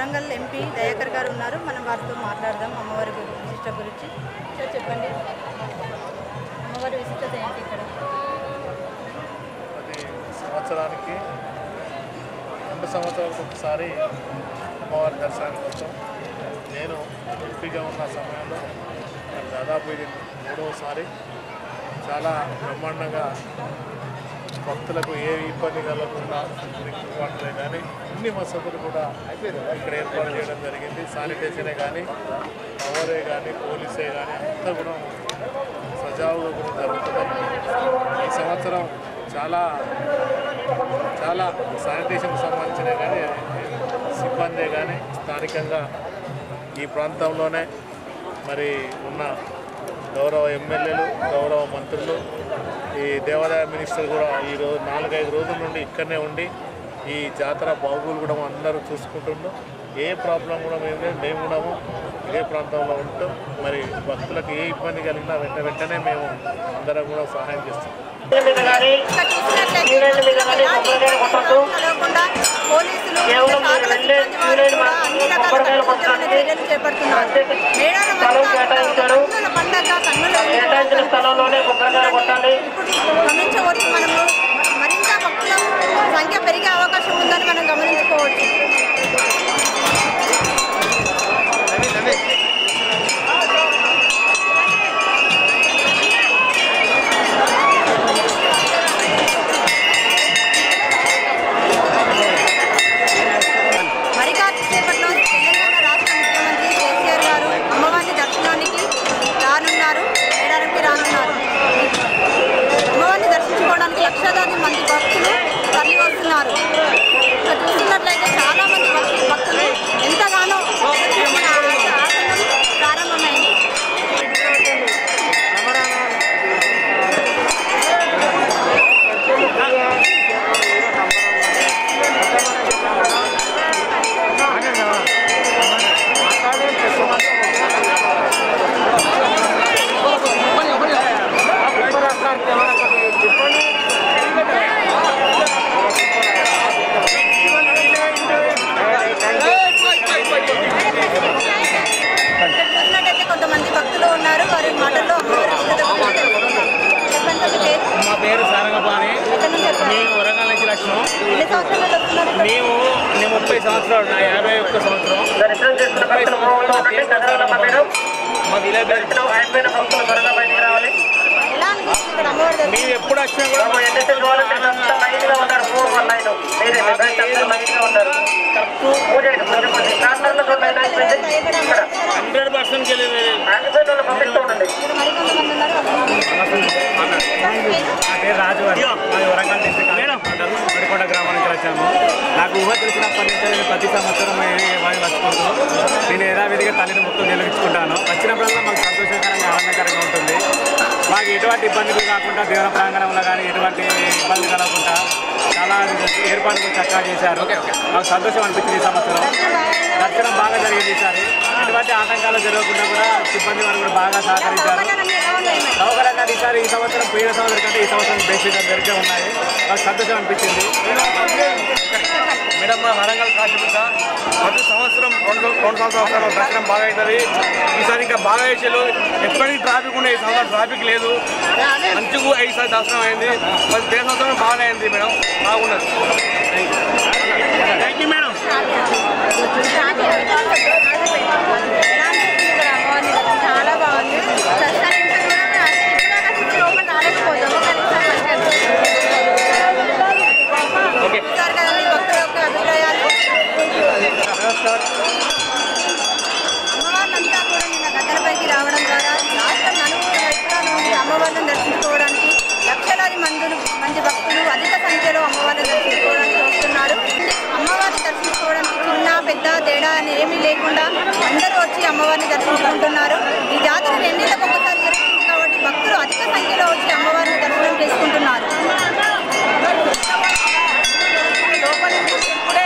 Warangal MP Dayakar గారు ఉన్నారు మనం వారితో మాట్లాడదాం అమ్మవారి గురి- విశిష్ట గురించి సార్ చెప్పండి అమ్మవారి విశిష్టత ఏంటి ఇక్కడ అది సంవత్సరానికి రెండు సంవత్సరాలకు ఒకసారి అమ్మవారి దర్శనానికి వస్తాం నేను ఎంపీగా ఉన్న సమయంలో మరి దాదాపు ఇది మూడవసారి చాలా బ్రహ్మాండంగా భక్తులకు ఏ ఇబ్బంది కలగకుండా డ్రింకింగ్ వాటరే కానీ అన్ని వసతులు కూడా ఇక్కడ ఏర్పాటు చేయడం జరిగింది శానిటేషనే కానీ పవరే కానీ పోలీసే కానీ అంతా కూడా సజావుగా కూడా జరుగుతుంది ఈ సంవత్సరం చాలా చాలా శానిటేషన్కి సంబంధించిన కానీ సిబ్బందే కానీ స్థానికంగా ఈ ప్రాంతంలోనే మరి ఉన్న గౌరవ ఎమ్మెల్యేలు గౌరవ మంత్రులు ఈ దేవాదాయ మినిస్టర్ కూడా ఈ రోజు నాలుగైదు రోజుల నుండి ఇక్కడనే ఉండి ఈ జాతర బాగోలు కూడా అందరూ చూసుకుంటున్నాం ఏ ప్రాబ్లం కూడా మేము లేదు మేము కూడాము ఇదే ప్రాంతంలో ఉంటాం మరి భక్తులకు ఏ ఇబ్బంది కలిగినా వెంట వెంటనే మేము అందరం కూడా సహాయం చేస్తాం ఇక్కడ చూసినట్లయితే ఎలాంటి కలగకుండా పోలీసులు సాగల సిబ్బంది వారు కూడా అన్ని రకాల కట్టుదిట్టమైన చర్యలు చేపడుతున్నారు మేడారం కన్నుల పండగ కన్నుల కేటాయించిన స్థలంలోనే కొబ్బరికాయ కొట్టాలి ఇప్పుడు గమనించవచ్చు మనము మరింత భక్తుల సంఖ్య పెరిగే అవకాశం ఉందని మనం గమనించుకోవచ్చు మరి కాసేపట్లో తెలంగాణ రాష్ట్ర ముఖ్యమంత్రి కేసీఆర్ గారు అమ్మవారి దర్శనానికి రానున్నారు మేడారంకి రానున్నారు అమ్మవారిని దర్శించుకోవడానికి లక్షలాది మంది భక్తులు తరలి వస్తున్నారు ఇక్కడ చూస్తున్నట్లయితే చాలా మంది భక్తులు భక్తులు ఎంతగానో ఎదురుచూసిన ఆ ఆసనం ప్రారంభమైంది ఇక్కడ చూసినట్టయితే కొంతమంది భక్తులు ఉన్నారు వారి మాటల్లో అమ్మవారి విశిష్టత గురించి చెప్పండి మీ పేరు మా పేరు సారంగపాణి ఎక్కడి నుంచి వచ్చారు? మేము వరంగల్ నుంచి లక్ష్మం ఎన్ని సంవత్సరాలు వస్తున్నారు ఇక్కడ? మేము నేను ముప్పై సంవత్సరాలు నా యాభై ఒక్క సంవత్సరం దర్శనం చేసుకున్న ముప్పై భక్తులు మూలలో సంవత్సరాలు ఉండండి పేరు చదరాలమ్మ పేరు మాది ఇలా పేరు దర్శనం అయిపోయిన భక్తులు త్వరగా బయటికి రావాలి ఎలా అనిపిస్తుంది ఇక్కడ అమ్మవారి దర్శనం? మేము ఎప్పుడు వచ్చినా కూడా బాబు ఎన్ఎస్ఎస్ వాలంటీర్లు అంతా లైన్ గా ఉన్నారు మూడు వన్ లైన్ మీరే మీ బయట అందరూ లైన్ గా ఉన్నారు పూజ చేయండి, కొంచెం కొంచెం ప్రాంతాల్లో కూడా లైన్ అయిపోయింది ఇక్కడ హండ్రెడ్ పర్సెంట్ వెళ్ళేది ఆగిపోయిన వాళ్ళు పంపిస్తూ ఉండండి ఇక్కడ మరికొంతమంది ఉన్నారు నా పేరు రాజు అని మాది వరంగల్ డిస్ట్రిక్ట్ మండలం మడికొండ గ్రామం నుంచి వచ్చాము నాకు ఊహ తెలిసినప్పటి నుంచి నేను ప్రతి సంవత్సరం వాడిని వచ్చుకుంటూ నేను యథావిధిగా తల్లిని మొత్తం నిలవించుకుంటాను వచ్చినప్పుడల్లా మాకు సంతోషకరంగా ఆనందకరంగా ఉంటుంది మాకు ఎటువంటి ఇబ్బందులు కాకుండా దేవన ప్రాంగణంలో కానీ ఎటువంటి ఇబ్బంది కలగకుండా చాలా ఏర్పాట్లు చక్కగా చేశారు మాకు సంతోషం అనిపించింది ఈ సంవత్సరం దర్శనం బాగా జరిగింది ఈసారి ఎటువంటి ఆటంకాలు జరగకుండా కూడా సిబ్బంది వారు కూడా బాగా సహకరించారు సౌకర్యాలన్నీ ఎలా ఉన్నాయి మరి? సౌకర్యంగా ఈసారి ఈ సంవత్సరం పోయిన సంవత్సరం కంటే ఈ సంవత్సరం బేసిక్గా జరిగే ఉన్నాయి నాకు సంతోషం అనిపించింది మేడం మా వరంగల్ కాశీపుట ప్రతి సంవత్సరం రెండు రెండు సంవత్సరాలు దర్శనం బాగా అవుతుంది ఈసారి ఇంకా బాగా చేసేలు ఎప్పటికీ ట్రాఫిక్ ఉండే ఈ సంవత్సరం ట్రాఫిక్ లేదు మంచిగా ఐదుసారి దర్శనం అయింది మరి దేశ సంవత్సరం బాగానే అయింది మేడం బాగున్నది థ్యాంక్ యూ మేడం ఎలా అనిపిస్తుంది ఇక్కడ అమ్మవారిని దర్శనం? చాలా బాగుంది దర్శనానికి ఇంత దూరం ఇప్పుడు అసలు లోపల రాలేకపోతాము కానీ ఈసారి మంచిగా ఓకే చూస్తారు కదండి భక్తుల యొక్క అభిప్రాయాలు అమ్మవార్లంతా కూడా నిన్న గద్దెలపైకి రావడం ద్వారా రాష్ట్రం నలుగురు వైపుల నుండి అమ్మవారిని దర్శించుకోవడానికి లక్షలాది మందులు మంది భక్తులు అధిక సంఖ్యలో అమ్మవారిని దర్శించుకోవడానికి వస్తున్నారు అమ్మవారిని దర్శించుకోవడానికి చిన్న పెద్ద తేడా అని ఏమీ లేకుండా అందరూ వచ్చి అమ్మవారిని దర్శించుకుంటున్నారు ఈ జాతర రెండేళ్ళకు ఒకసారి జరుగుతుంది కాబట్టి భక్తులు అధిక సంఖ్యలో వచ్చి అమ్మవారిని దర్శనం చేసుకుంటున్నారు లోపల నుంచి ఇప్పుడే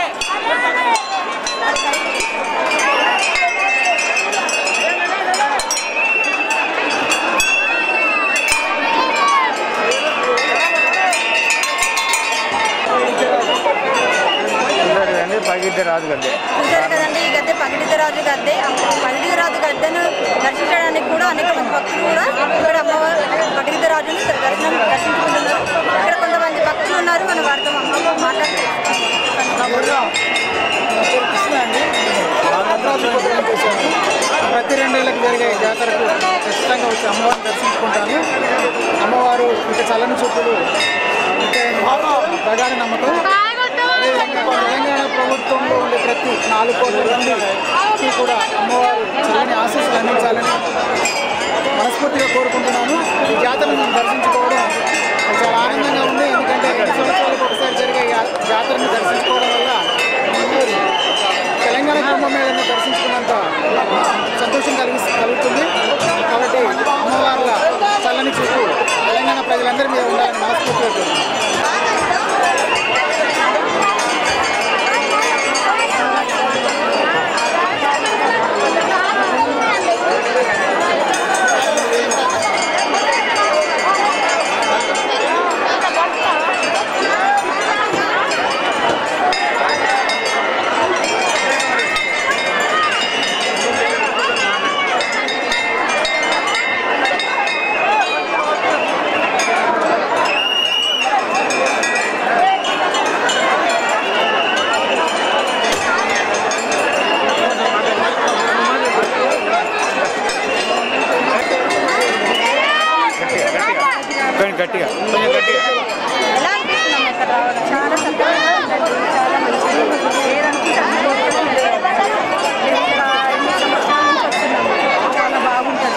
పైకి రాదు కదా చూశారు కదండి ఈ గద్దె పగిడితరాజు గద్దె ఆ పగిడితరాజు గద్దెను దర్శించడానికి కూడా అనేక మంది భక్తులు కూడా ఇక్కడ అమ్మవారు పగిడితరాజును దర్శనం దర్శించుకుంటున్నారు ఇక్కడ కొంతమంది భక్తులు ఉన్నారు మన వారితో మాట్లాడుతున్నారు కృష్ణ అండి నవరాత్రి ప్రోగ్రాం చేశాను ప్రతి రెండేళ్ళకి జరిగే జాతరకు ఖచ్చితంగా వచ్చి అమ్మవారిని దర్శించుకుంటాను అమ్మవారు ఇక చల్లని చూపులు ఉంటాయని ప్రగాఢ నమ్మకం అదేవిధంగా తెలంగాణ ప్రభుత్వంలో ఉండే ప్రతి నాలుగు కోట్ల మందికి కూడా అమ్మవారు చల్లని ఆశీస్సులు అందించాలని మనస్ఫూర్తిగా కోరుకుంటున్నాను ఈ జాతరను మనం దర్శించుకోవడం నాకు చాలా ఆనందంగా ఉంది ఎందుకంటే రెండు సంవత్సరాలకు ఒకసారి జరిగే ఈ జా- జాతరను దర్శించుకోవడం వల్ల మనకి తెలంగాణ కుంభమేళను దర్శించుకున్నంత సంతోషం కలిగి కలుగుతుంది కాబట్టి అమ్మవార్ల చల్లని చూపు తెలంగాణ ప్రజలందరి మీద ఉండాలని మనస్ఫూర్తిగా కోరుకుంటున్నాను కొంచెం గట్టిగా కొంచెం గట్టిగా ఎలా అనిపిస్తున్నాం ఇక్కడ రావడం చాలా చక్కగా ఉందండి చాలా మంచిది లేదనుకుంటాను మేము ఇక్కడ ఎన్ని సంవత్సరాల నుంచి వస్తున్నాము చాలా బాగుంటుంది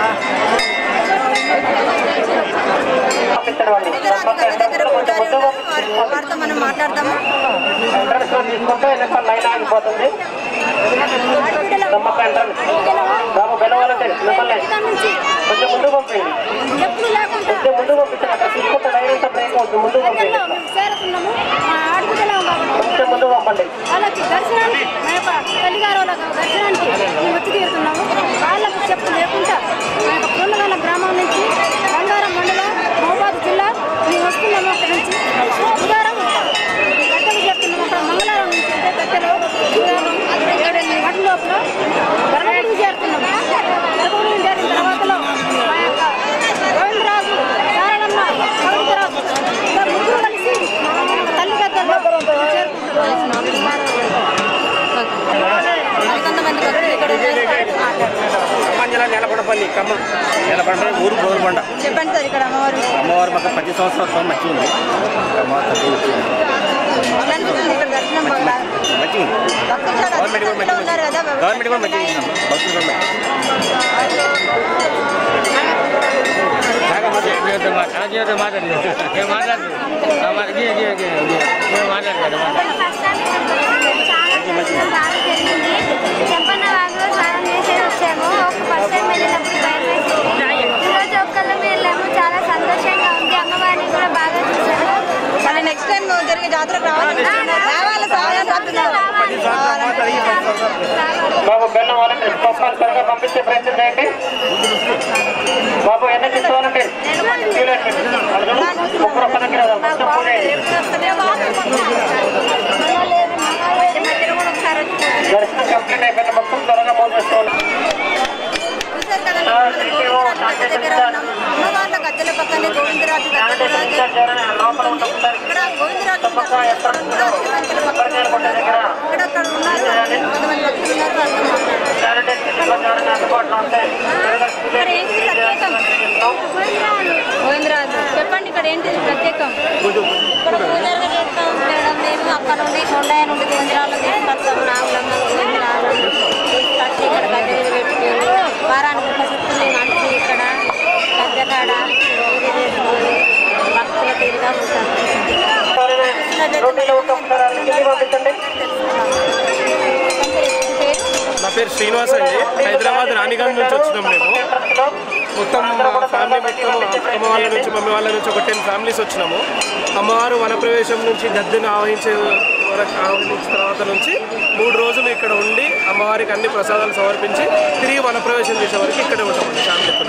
దగ్గర దగ్గర పూజారి ఉన్నారు. వారి- వారితో మనం మాట్లాడదాము ఎంట్రన్స్ లో తీసుకుంటే వెనక లైన్ ఆగిపోతుంది నమ్మక ఎంట్రన్స్ బాబు బెలవాలంటే మిమ్మల్ని కొంచెం ముందు పంపేయండి ఎప్పుడు లేకుండా కొంచెం ముందు పంపించండి అక్కడ తీసుకుంటే లైన్ అంతా బ్రేక్ అవుతుంది ముందు పంపేయండి మేము చేరుతున్నాము మా ఆడుకుంటూనే ఉన్నాము కొంచెం ముందు పంపండి వాళ్ళకి దర్శనానికి మా యొక్క తల్లిగారు వాళ్ళ దర్శనానికి మేము వచ్చి తీరుతున్నాము వాళ్ళకు చెప్పు లేకుండా మా యొక్క పొన్నగల గ్రామం నుంచి బంగారం మండలం మహబాద్ జిల్లా మేము వస్తున్నాము అక్కడి నుంచి బుధవారం గద్దెలు చేస్తున్నాము అక్కడ మంగళవారం నుంచి అంటే గద్దెలో బుధవారం ఇక్కడ వాటి లోపల గర్భగుడికి చేరుతున్నాము గర్భగుడికి చేరిన తర్వాతలో మా యొక్క గోవిందరాజు నారాయణమ్మ గోవిందరాజు ఇలా ముగ్గురు కలిసి తల్లి గద్దెల్లో కొంతమంది భక్తులు ఇక్కడ ఉన్నారు వారితో మాట్లాడదాం ఖమ్మం జిల్లా నెలకొండపల్లి ఖమ్మం నెలకొండపల్లి ఊరు గోరుకొండ చెప్పండి సార్ ఇక్కడ అమ్మవారు అమ్మవారు మాకు ప్రతి సంవత్సరం మంచిగా ఉంది అమ్మవారు ప్రతి ఎలా అనిపిస్తుంది ఇక్కడ దర్శనం బాగా మంచిగా ఉంది భక్తులు చాలా గవర్నమెంట్ కూడా అధిక సంఖ్యలో ఉన్నారు కదా గవర్నమెంట్ కూడా మంచిగా ఇచ్చింది భక్తులు కూడా చెంపన్న వాగులో స్నానం చేసి వచ్చాము ఒక ఫస్ట్ టైం వెళ్ళినప్పుడు భయం వేసింది ఈరోజు ఒక్కళ్ళం వెళ్ళాము చాలా సంతోషంగా ఉంది అమ్మవారిని కూడా బాగా చూసాము మళ్ళీ నెక్స్ట్ టైం జరిగే జాతరకు రావాలి రావాలి సార్ అంటున్నారు బాబు బెల్లం వాలంటీర్ తప్పనిసరిగా పంపించే ప్రయత్నం చేయండి బాబు ఎన్ని తీసుకోవాలంటే ముగ్గురు ఒక్క దగ్గర మొత్తం పూజ దర్శనం కంప్లీట్ అయిపోయిన మొత్తం త్వరగా పూజ చేసుకోవాలి చూశారు కదండి మనం గోవిందరాజు గద్దె దగ్గర ఉన్నాం అమ్మవార్ల గద్దెల పక్కనే గోవిందరాజు గద్దె కూడా లోపల ఉంటుంది ఇక్కడ గోవిందరాజు గద్దె కూడా అధిక సంఖ్యలో భక్తులు ఉన్నారు. ఇక్కడ అక్కడ ఉన్నారు కొంతమంది భక్తులు ఉన్నారు వారితో మాట్లాడదాం. శానిటైజేషన్ జాగ్రత్త అందుబాటులో ఉంటాయి ఇక్కడ ఏంటి ప్రత్యేకం గోవిందరాజు చెప్పండి ఇక్కడ ఏంటి ప్రత్యేకం ఇక్కడ పూజలు చేస్తాం మేడం మేము అక్కడ నుండి కొండయ్య నుండి గోంజరాలు తీసుకొస్తాం నాగులమ్మ గోంజరాలు తీసుకొచ్చి ఇక్కడ గద్దె మీద పెట్టుకొని వారానికి ఒక చుట్టూ మేము అంటి ఇక్కడ గద్దె కాడ పూజ చేసుకొని భక్తుల తీరుగా ఉంటాం డ్యూటీలో ఉంటాం సార్ కిందికి పంపించండి నా పేరు శ్రీనివాస్ అండి హైదరాబాద్ రాణిగంజ్ నుంచి వచ్చినాం మేము మొత్తం మా ఫ్యామిలీ మొత్తం అమ్మ వాళ్ళ నుంచి మమ్మీ వాళ్ళ నుంచి ఒక టెన్ ఫ్యామిలీస్ వచ్చినాము అమ్మవారు వనప్రవేశం నుంచి గద్దెను ఆవహించే వరకు ఆవహించిన తర్వాత నుంచి మూడు రోజులు ఇక్కడ ఉండి అమ్మ అమ్మవారికి అన్ని ప్రసాదాలు సమర్పించి తిరిగి వనప్రవేశం చేసే వరకు ఇక్కడే ఉంటామండి ఫ్యామిలీతో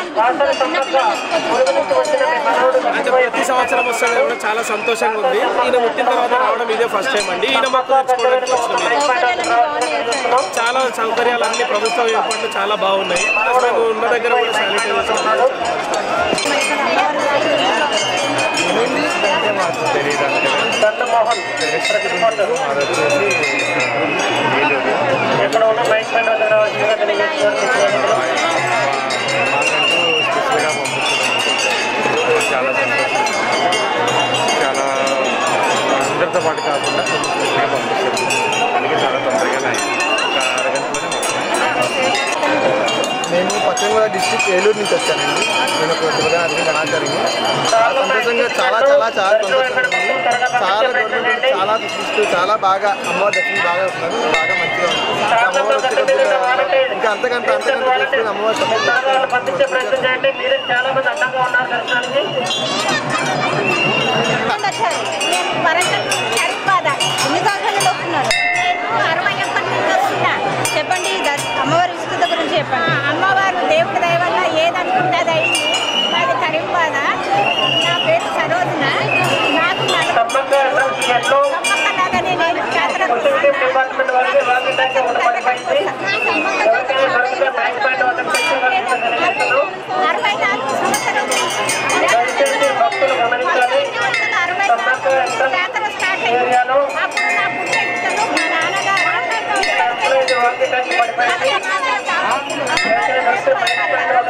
అయితే ప్రతి సంవత్సరం వస్తే కూడా చాలా సంతోషంగా ఉంది ఈయన పుట్టిన తర్వాత రావడం ఇదే ఫస్ట్ టైం అండి ఈయన మొక్కు తెచ్చుకోవడానికి వచ్చినాం చాలా సౌకర్యాలు అన్ని ప్రభుత్వ ఏర్పాట్లు చాలా బాగున్నాయి ప్లస్ మేము ఉన్న దగ్గర కూడా శానిటైజేషన్ చంద్రమోహన్ ఎక్కడ ఉన్న మైక్ పైన వద్ద రావాల్సిందిగా తెలియజేస్తున్నారు చాలా సంతోషం చాలా అందరితో పాటు కాకుండా స్పెషల్గా పంపిస్తారు అందుకే చాలా తొందరగానే అయింది ఒక అరగంటలోనే నేను పశ్చిమ గోదావరి డిస్టిక్ ఏలూరు నుంచి వచ్చానండి నేను ఒక శివగారి గణాచారిని చాలా సంతోషంగా చాలా చాలా చాలా సంతోషంగా ఉంది చాలా గవర్నమెంట్ చాలా దృష్టిస్తూ చాలా బాగా అమ్మవారి దర్శనం బాగా వస్తున్నారు బాగా మంచిగా ఉంది ఇంకా అమ్మవారు వచ్చేటప్పుడు ఇంకా అంతకంటే అంతకంటే చేసుకుని అమ్మవారి ఉత్సాహాలు పంపించే ప్రయత్నం చేయండి మీరు చాలా మంది అడ్డంగా ఉన్నారు దర్శనానికి ఎన్ని సంవత్సరాలు వస్తున్నారు అరవై ఎప్పటి నుంచి వస్తున్నా చెప్పండి దర్- అమ్మవారి విస్తృత గురించి చెప్పండి అమ్మవారు దేవుడి దయ వల్ల ఏదనుకుంటే అది అయింది నాది కరీంబాద నా పేరు సరోజన నాకు సమ్మక్క అసోసియేషన్లో నమ్మకంలాగానే నేను జాతర మున్సిపల్ డిపార్ట్మెంట్ వారికి వాకి ట్యాంక్ ఒకటి పడిపోయింది ఎవరికైనా దొరికితే మైక్ పైన వద్ద పెట్టేవాల్సిందిగా తెలియజేస్తున్నాం అరవై నాలుగు సంవత్సరాలు దయచేసి భక్తులు గమనించాలి సమ్మక్క జాతర స్టార్ట్ ఏరియాలో అప్పుడు నా పుట్టెంటుకలు మా నాన్నగారు ఎక్కడైతే వాకి ట్యాంక్ పడిపోయింది ఎవరికైనా దొరికితే మైక్ పైన వద్ద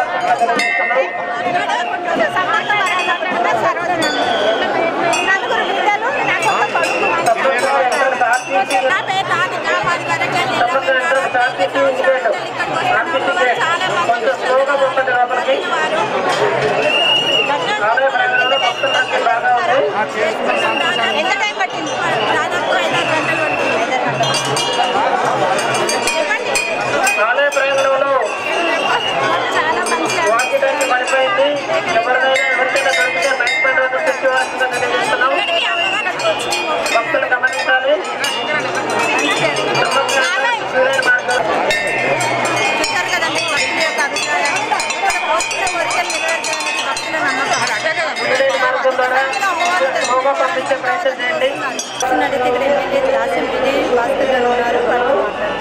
పెట్టేవాల్సిందిగా తెలియజేస్తున్నాం నలుగురు బిడ్డలు నాకు ఒక కొడుకు సమ్మక్క ఎంట్రన్స్ ఆర్టీసీ నా పేరు రాధిక మాది వరంగల్ జిల్లా. Sammakka entrance RTC independent RTC కొంచెం స్లోగా ఉంటుంది లోపలికి ఆలయ ప్రాంగణంలో భక్తులకి బాగా ఉంది ఎంత టైం పట్టింది దాదాపు ఐదారు గంటలు పట్టింది ఐదారు గంటలు చెప్పండి ఆలయ ప్రాంగణంలో చాలా మంచిగా వాకి ట్యాంక్ పడిపోయింది ఎవరికైనా ఎవరికైనా దొరికితే మైక్ పైన వద్ద తెచ్చేవాల్సిందిగా తెలియజేస్తున్నాం భక్తులు గమనించాలి సమ్మక్క సూర్యుని మార్గం చూశారు కదండి భక్తుల యొక్క అభిప్రాయం ఇక్కడ కోరుకున్న కోరికలు నెరవేర్చాలనేది భక్తుల నమ్మకం సూర్యుని మార్గం ద్వారా స్లోగా పంపించే ప్రయత్నం చేయండి చూస్తున్నట్టయితే ఇక్కడ ఎమ్మెల్యే రాసంపిది భాస్కర్ గారు ఉన్నారు వాళ్ళు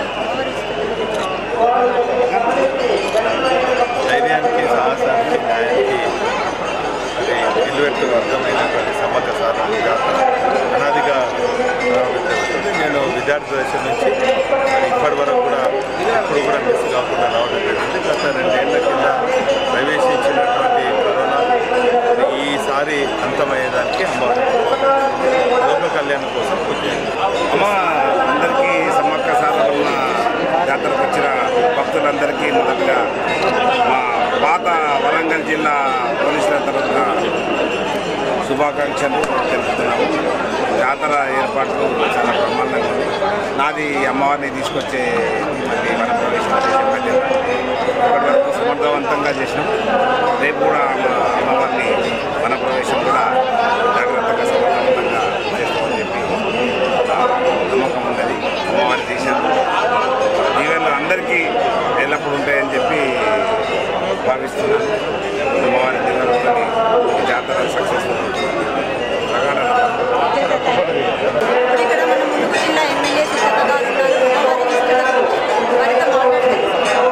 ధైర్యానికి సాహసానికి న్యాయానికి అది నిలువెత్తు అర్థమైనటువంటి సమ్మక్క సాధన జాతర అనాదిగా ప్రారంభించబడింది నేను విద్యార్థి దశ నుంచి మరి ఇప్పటి వరకు కూడా ఇప్పుడు కూడా మిస్ కాకుండా రావడం జరిగింది గత రెండేళ్ల కింద ప్రవేశించినటువంటి కరోనా మరి ఈసారి అంతమయ్యేదానికి అమ్మవారు లోక కళ్యాణం కోసం పూజ చేయండి అమ్మ అందరికీ సమ్మక్క సారలమ్మ జాతరకు వచ్చిన భక్తులందరికీ మొదటగా మా పాత వరంగల్ జిల్లా పోలీసుల తరఫున శుభాకాంక్షలు తెలుపుతున్నాము జాతర ఏర్పాట్లు చాలా బ్రహ్మాండంగా ఉంది నాది అమ్మవారిని తీసుకొచ్చే మళ్ళీ మన ప్రవేశం చేసే బాధ్యత ఇప్పటి వరకు సమర్థవంతంగా చేసినాం రేపు కూడా అమ్మ అమ్మవారిని మన ప్రవేశం కూడా జాగ్రత్తగా సమర్థవంతంగా చేస్తామని చెప్పి నమ్మకం ఉన్నది అమ్మవారి దేశాలు దీవెనలు అందరికీ ఎల్లప్పుడూ ఉంటాయని చెప్పి భావిస్తున్నాను అమ్మవారి దీవెనలతో ఈ జాతర సక్సెస్ఫుల్ ప్రగాఢ నమ్మకం. ఇక్కడ మన ములుగు జిల్లా ఎమ్మెల్యే సీతక్క గారు ఉన్నారు వారి విస్తృత గురించి వారితో మాట్లాడుతున్నారు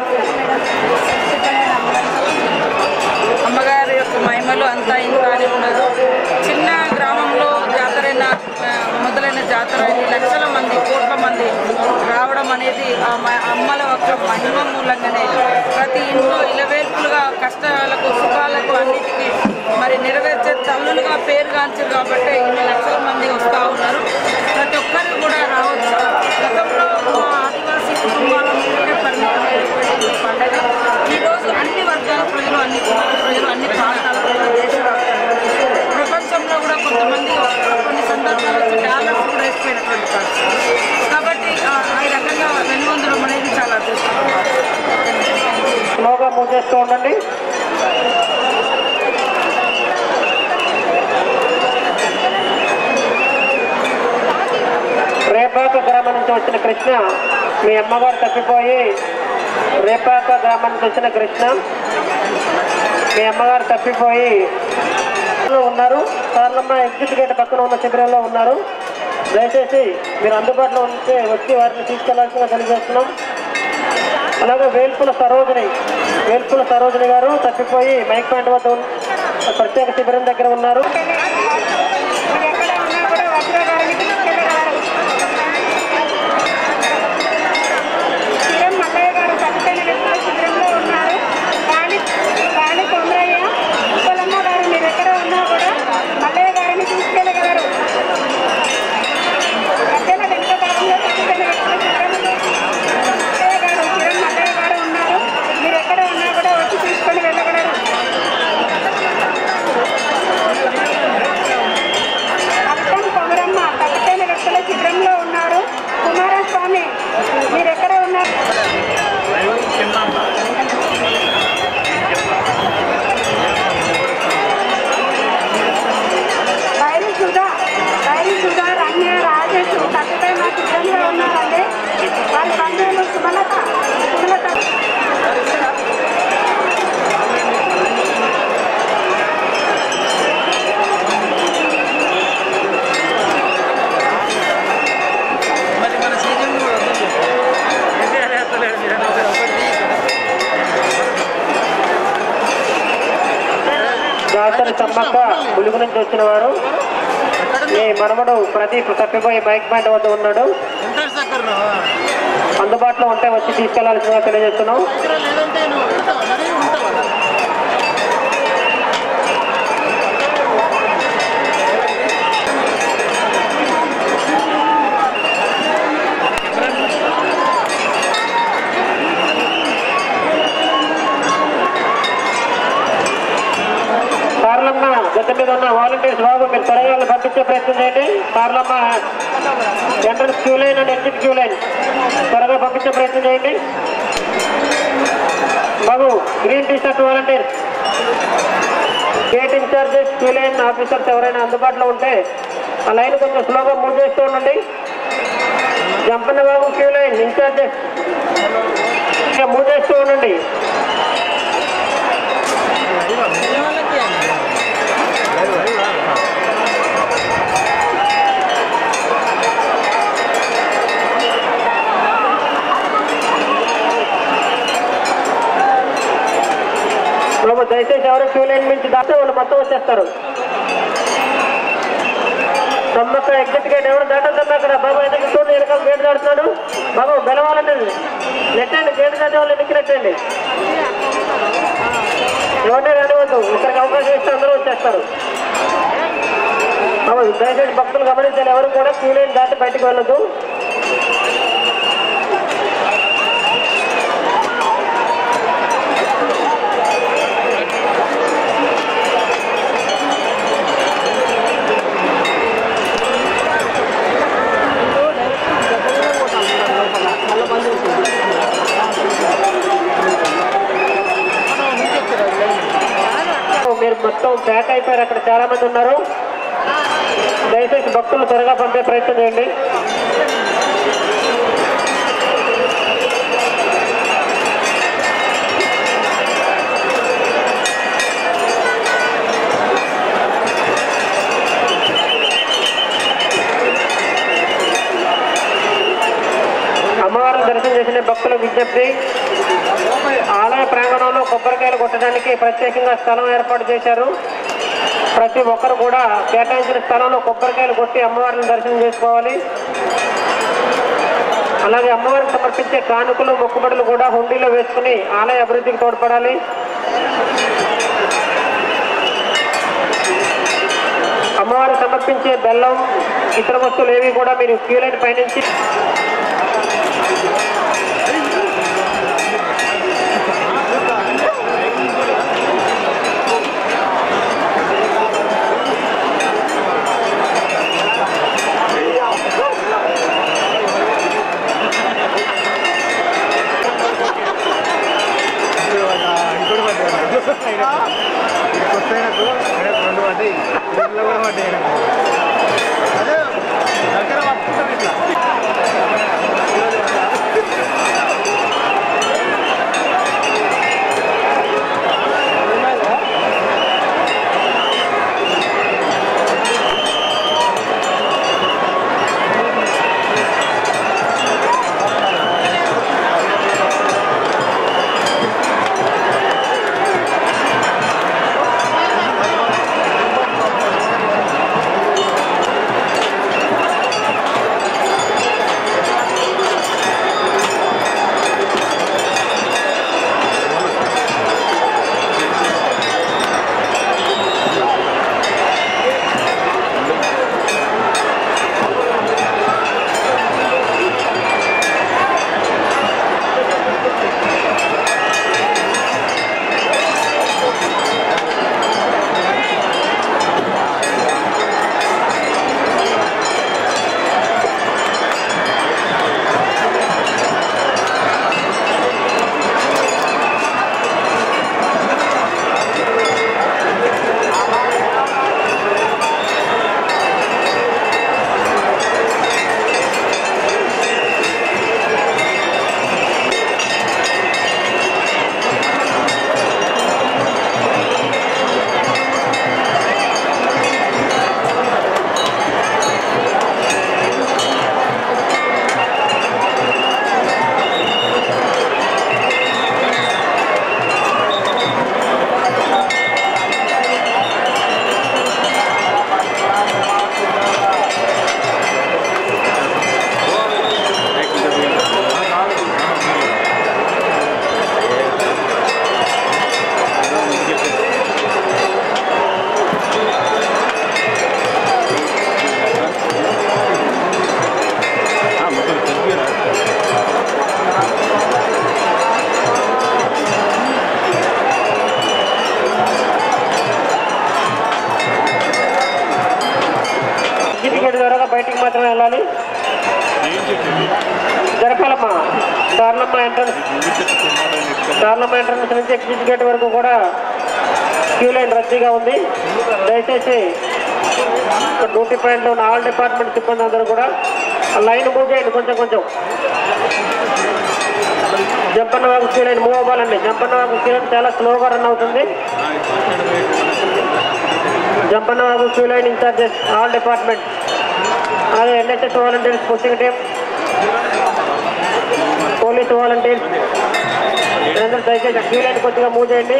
అమ్మగారి యొక్క మహిమలు అంతా ఇంత అని ఉండదు చిన్న గ్రామంలో జాతరైన ఆ, మొదలైన జాతర ఇది లక్షల మంది కోట్ల మంది రావడం అనేది ఆ మ- అమ్మల యొక్క మహిమ మూలంగానే ప్రతి ఇంట్లో ఇలవేల్పులుగా కష్టాలకు సుఖాలకు అన్నిటికీ మరి నెరవేర్చే తల్లులుగా పేరుగాంచారు కాబట్టి ఇన్ని లక్షల మంది వస్తూ ఉన్నారు ప్రతి ఒక్కరు కూడా రావచ్చు గతంలో మా ఆదివాసీ కుటుంబాల మీదకే పరిమితమైనటువంటి ఈ పండుగ ఈరోజు అన్ని వర్గాల ప్రజలు అన్ని కులాల ప్రజలు అన్ని ప్రాంతాల ప్రజలు దేశ ప్రపంచంలో కూడా కొంతమంది కొన్ని సందర్భాల్లో డాలర్స్ కూడా వేసిపోయినటువంటి పరిస్థితి కాబట్టి ఆ, ఈ రకంగా వెనుగొందడం అనేది చాలా అదృష్టం స్లోగా మూవ్ చేస్తూ ఉండండి రేపాక గ్రామం నుంచి వచ్చిన కృష్ణ మీ అమ్మగారు తప్పిపోయి రేపాక గ్రామానికి వచ్చిన కృష్ణ మీ అమ్మగారు తప్పిపోయి ఉన్నారు సార్లమ్మ ఎగ్జిట్ గేట్ పక్కన ఉన్న శిబిరంలో ఉన్నారు దయచేసి మీరు అందుబాటులో ఉంటే వచ్చి వారిని తీసుకెళ్లాల్సిందిగా తెలియజేస్తున్నాం అలాగే వేల్పుల సరోజిని వేల్పుల సరోజిని గారు తప్పిపోయి మైక్ పాయింట్ వద్ద ఉన్న ప్రత్యేక శిబిరం దగ్గర ఉన్నారు సీఎం మల్లయ్య గారు చనిపోయిన వ్యక్తుల శిబిరంలో ఉన్నారు కానీ కానీ కొమరయ్య ఉప్పలమ్మ గారు మీరు ఎక్కడ ఉన్నా కూడా మల్లయ్య గారిని తీసుకెళ్ళగలరు మధ్యలో వెనుక భాగంలో చనిపోయిన వ్యక్తుల శిబిరంలో మల్లయ్య గారు సీఎం మల్లయ్య గారు ఉన్నారు మీరు ఎక్కడ ఉన్నా కూడా వచ్చి తీసుకొని వెళ్ళగలరు అర్థం కొమరమ్మ చనిపోయిన వ్యక్తుల శిబిరంలో ఉన్నారు కుమారస్వామి మీరు ఎక్కడ ఉన్నారు బైరి సుధా బైరి సుధా రమ్య రాజేష్ తప్పిపై మా చిత్రంలో ఉన్నారండి వారి బంధువులు సుమలత సుమలత దాసరి సమ్మక్క ములుగు నుంచి వచ్చిన వారు మీ మనవడు ప్రదీప్ తప్పిపోయి బైక్ పాయింట్ వద్ద ఉన్నాడు అందుబాటులో ఉంటే వచ్చి తీసుకెళ్లాల్సిందిగా తెలియజేస్తున్నాం పార్లమ్మ గత మీద ఉన్న వాలంటీర్స్ బాబు మీరు త్వరగా వాళ్ళని పంపించే ప్రయత్నం చేయండి పార్లమ్మ entrance queue line and exit queue line త్వరగా పంపించే ప్రయత్నం చేయండి బాబు green T shirt volunteers gate incharges queue line officers ఎవరైనా అందుబాటులో ఉంటే ఆ లైన్ కొంచెం స్లోగా మూవ్ చేస్తూ ఉండండి జంపన్న బాబు క్యూ లైన్ ఇన్ఛార్జెస్ మూవ్ చేస్తూ ఉండండి బాబు దయచేసి ఎవరు క్యూ లైన్ నుంచి దాటితే వాళ్ళు మొత్తం వచ్చేస్తారు సమ్మక్క ఎగ్జిట్ గేట్ ఎవరు దాటొద్దమ్మా అక్కడ బాబు ఎందుకు చూడండి వెనకాల గేట్ దాడుతున్నాడు బాబు గెలవాలంటే నెట్టండి గేట్ దాటే వాళ్ళు ఎన్నికి నెట్టండి ఎవరినే రానివద్దు ఇక్కడికి అవకాశం ఇస్తే అందరూ వచ్చేస్తారు బాబు దయచేసి భక్తులు గమనించాలి ఎవరు కూడా క్యూ లైన్ దాటి బయటకు వెళ్ళదు మీరు మొత్తం ప్యాక్ అయిపోయారు అక్కడ చాలా మంది ఉన్నారు దయచేసి భక్తులు త్వరగా పంపే ప్రయత్నం చేయండి అమ్మవారిని దర్శనం చేసిన భక్తుల విజ్ఞప్తి ఆలయ ప్రాంగణంలో కొబ్బరికాయలు కొట్టడానికి ప్రత్యేకంగా స్థలం ఏర్పాటు చేశారు ప్రతి ఒక్కరు కూడా కేటాయించిన స్థలంలో కొబ్బరికాయలు కొట్టి అమ్మవారిని దర్శనం చేసుకోవాలి అలాగే అమ్మవారికి సమర్పించే కానుకలు మొక్కుబడులు కూడా హుండీలో వేసుకుని ఆలయ అభివృద్ధికి తోడ్పడాలి అమ్మవారికి సమర్పించే బెల్లం ఇతర వస్తువులు ఏవి కూడా మీరు క్యూ లైన్ పైనుంచి అదే దగ్గర పట్టుకుంటారు ఇట్లా వెళ్ళాలి జరపాలమ్మా సార్లమ్మ ఎంట్రన్స్ సార్లమ్మ ఎంట్రన్స్ నుంచి ఎగ్జిట్ గేట్ వరకు కూడా క్యూ లైన్ రద్దీగా ఉంది దయచేసి ఇక్కడ డ్యూటీ పాయింట్లో ఉన్న ఆల్ డిపార్ట్మెంట్ సిబ్బంది అందరూ కూడా ఆ లైన్ మూవ్ చేయండి కొంచెం కొంచెం జంపన్న వాగు క్యూ లైన్ మూవ్ అవ్వాలండి జంపన్న వాగు క్యూ లైన్ చాలా స్లోగా రన్ అవుతుంది జంపన్న వాగు queue line incharges all department అలాగే NHS volunteers pushing team police volunteers వీరందరూ దయచేసి క్యూ లైన్ కొద్దిగా మూవ్ చేయండి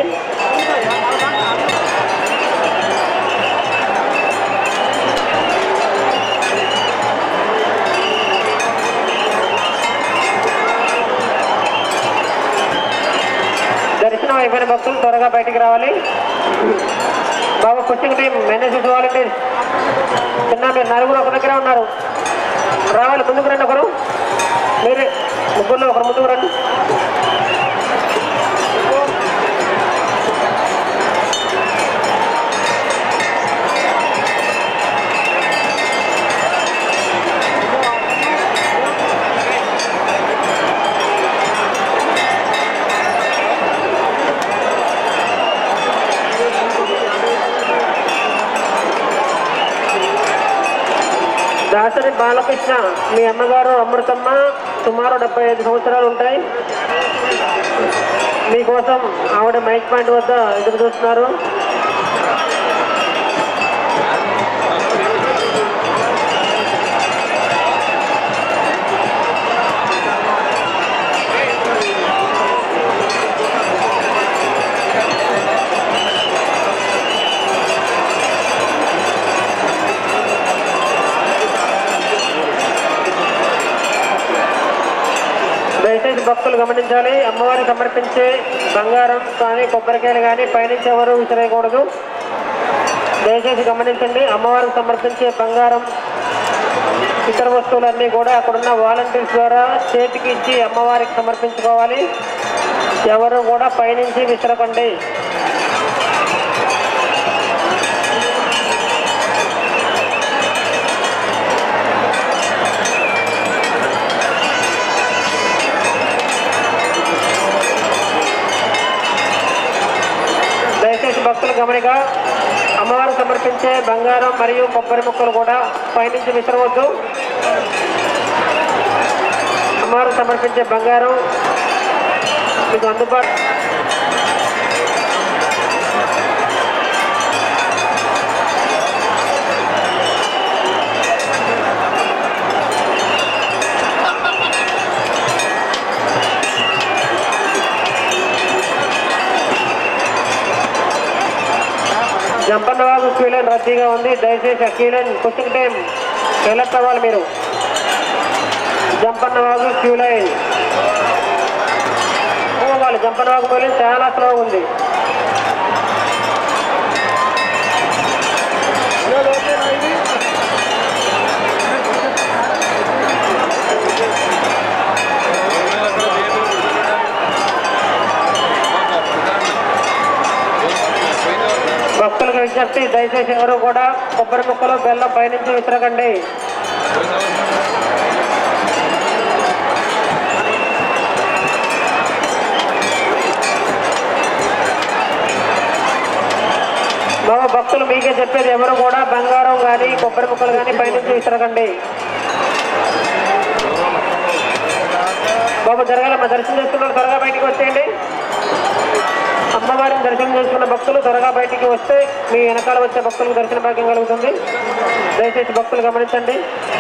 దర్శనం అయిపోయిన భక్తులు త్వరగా బయటికి రావాలి బాబు పుష్టింగ్ టీం ఎన్ఎస్ఎస్ వాలంటీర్స్ చిన్న మీరు నలుగురు ఒక దగ్గర ఉన్నారు రావాలి ముందుకు రండి ఒకరు మీరు ముగ్గురులో ఒకరు ముందుకు రండి దాసరి బాలకృష్ణ మీ అమ్మగారు అమృతమ్మ సుమారు డెబ్బై ఐదు సంవత్సరాలు ఉంటాయి మీకోసం ఆవిడ మైక్ పాయింట్ వద్ద ఎదురు చూస్తున్నారు దయచేసి భక్తులు గమనించాలి అమ్మవారికి సమర్పించే బంగారం కానీ కొబ్బరికాయలు కానీ పైనుంచి ఎవరు విసిరేయకూడదు దయచేసి గమనించండి అమ్మవారికి సమర్పించే బంగారం ఇతర వస్తువులన్నీ కూడా అక్కడున్న వాలంటీర్స్ ద్వారా చేతికి ఇచ్చి అమ్మవారికి సమర్పించుకోవాలి ఎవరు కూడా పైనుంచి విసరకండి దయచేసి భక్తుల గమనిక అమ్మవారు సమర్పించే బంగారం మరియు కొబ్బరి ముక్కలు కూడా పైనుంచి విసరవద్దు అమ్మవారు సమర్పించే బంగారం మీకు అందుబాటు జంపన్నవాగు క్యూలైన్ రద్దీగా ఉంది దయచేసి ఆ క్యూలైన్ పుషింగ్ టైం ఎలర్ట్ అవ్వాలి మీరు జంపన్నవాగు క్యూలైన్ పోవాలి జంపన్నవాగు క్యూలైన్ చాలా స్లోగా ఉంది భక్తులకు విజ్ఞప్తి దయచేసి ఎవరు కూడా కొబ్బరి ముక్కలు బెల్లం పైనుంచి విసరకండి బాబా భక్తులు మీకే చెప్పేది ఎవరు కూడా బంగారం కానీ కొబ్బరి ముక్కలు కానీ పైనుంచి విసరకండి బాబు జరగాలమ్మా దర్శనం చేసుకున్న త్వరగా బయటికి వచ్చేయండి అమ్మవారిని దర్శనం చేసుకున్న భక్తులు త్వరగా బయటికి వస్తే మీ వెనకాల వచ్చే భక్తులకు దర్శన భాగ్యం కలుగుతుంది దయచేసి భక్తులు గమనించండి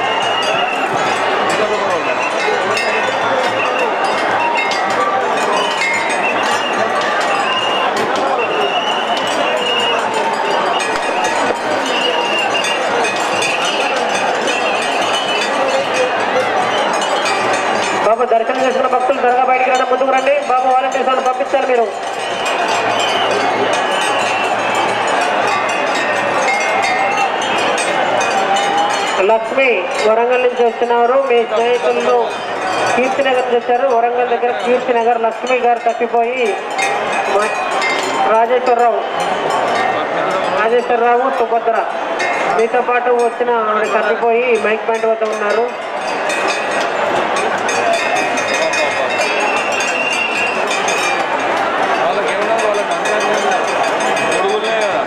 బాబు దర్శనం చేసుకున్న భక్తులు త్వరగా బయటికి రండి ముందుకు రండి బాబు వాలంటీర్స్ వాళ్ళని పంపించాలి మీరు లక్ష్మి వరంగల్ నుంచి వచ్చినారు మీ స్నేహితులు కీర్తి నగర్ నుంచి వచ్చారు వరంగల్ దగ్గర కీర్తి నగర్ లక్ష్మి గారు తప్పిపోయి మా- రాజేశ్వరరావు రాజేశ్వరరావు సుభద్ర మీతో పాటు వచ్చిన ఆవిడ తప్పిపోయి మైక్ పాయింట్ వద్ద ఉన్నారు వాళ్ళకి ఏమన్నా వాళ్ళకి అంతా గొడుగులే కదా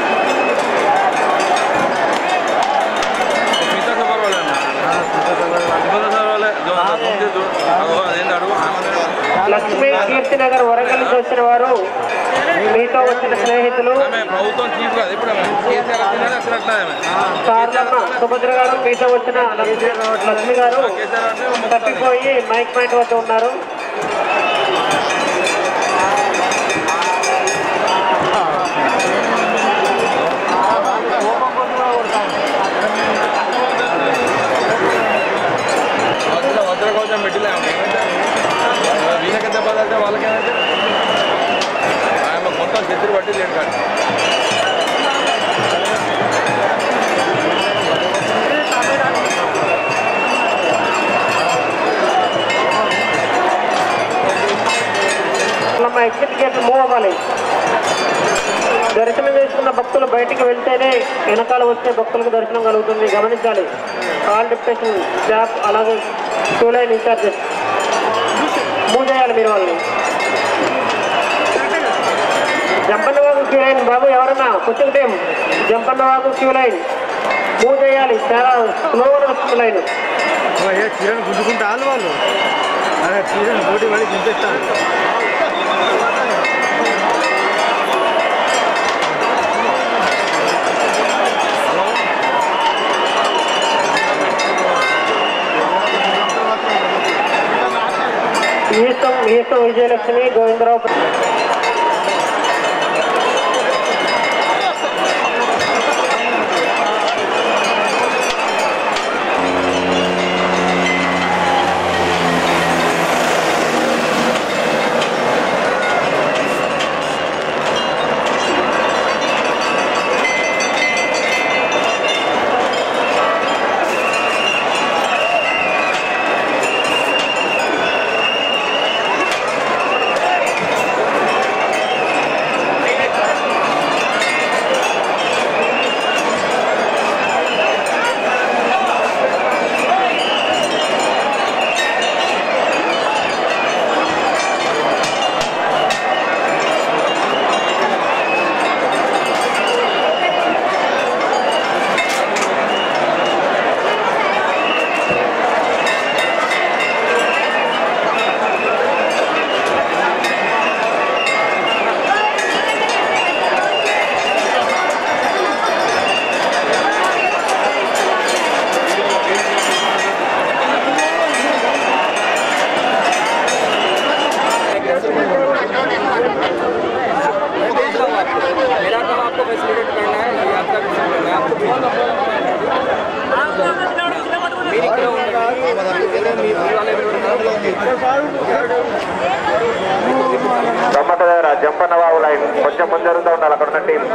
మిగతా సఫర్ వాళ్ళే అన్న మిగతా సఫర్ వాళ్ళే అదేంటి అడుగు లక్ష్మీ కీర్తి నగర్ వరంగల్ నుంచి వచ్చిన వారు మీతో వచ్చిన స్నేహితులు ఆమె ప్రభుత్వం చీఫ్ కాదు ఇప్పుడు ఆమె కేసీఆర్ వచ్చిందని అసలు అట్లా ఆమె సార్లమ్మ సుభద్ర గారు మీతో వచ్చిన లక్ష్మీ లక్ష్మి గారు కేసీఆర్ అంటే మొత్తం తప్పిపోయి మైక్ పాయింట్ వద్ద ఉన్నారు వజ్ర వజ్ర కోసం పెట్టిలే ఆమె వీళ్ళకి దెబ్బ తగిలితే వాళ్ళకేమైతే ఆమె మొత్తం చెత్తులు పట్టి లేడు కానీ మా ఎగ్జిట్ గేట్ మూవ్ అవ్వాలి దర్శనం చేసుకున్న భక్తులు బయటికి వెళ్తేనే వెనకాల వచ్చే భక్తులకు దర్శనం కలుగుతుంది గమనించాలి కాల్ డిప్టేషన్ స్టాఫ్ అలాగే క్యూ లైన్ ఇన్ఛార్జెస్ మూవ్ చేయాలి మీరు వాళ్ళని జంపన్నవాగు క్యూ లైన్ బాబు ఎవరన్నా కొంచెం time Jampannavagu queue line move చేయాలి చాలా స్లోగా వస్తుంది లైన్ చీరను గుద్దుకుంటా వాళ్ళు అదే చీరను పోటీ పడి దింపేస్తాను ఈసం ఈసం విజయలక్ష్మి గోవిందరావు దమ్మట దగ్గర జంపన్న బాబు లైన్ కొంచెం ముందరుగా ఉండాలి అక్కడ ఉన్న టీం